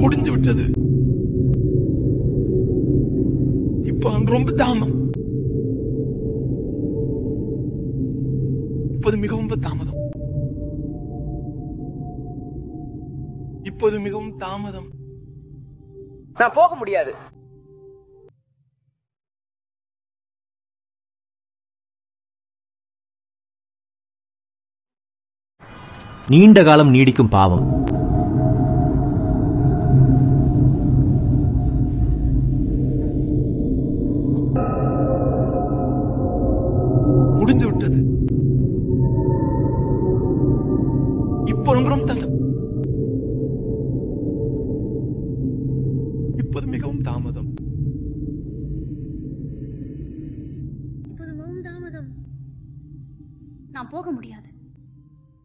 முடிஞ்சு விட்டது இப்போ அங்கு ரொம்ப தாமம் இப்போது மிகவும் தாமதம் இப்போது மிகவும் தாமதம் நான் போக முடியாது நீண்ட காலம் நீடிக்கும் பாவம் முடிந்து விட்டது இப்போ ரொம்ப தாமதம் இப்போது மிகவும் தாமதம் இப்போது மிகவும் தாமதம் நான் போக முடியாது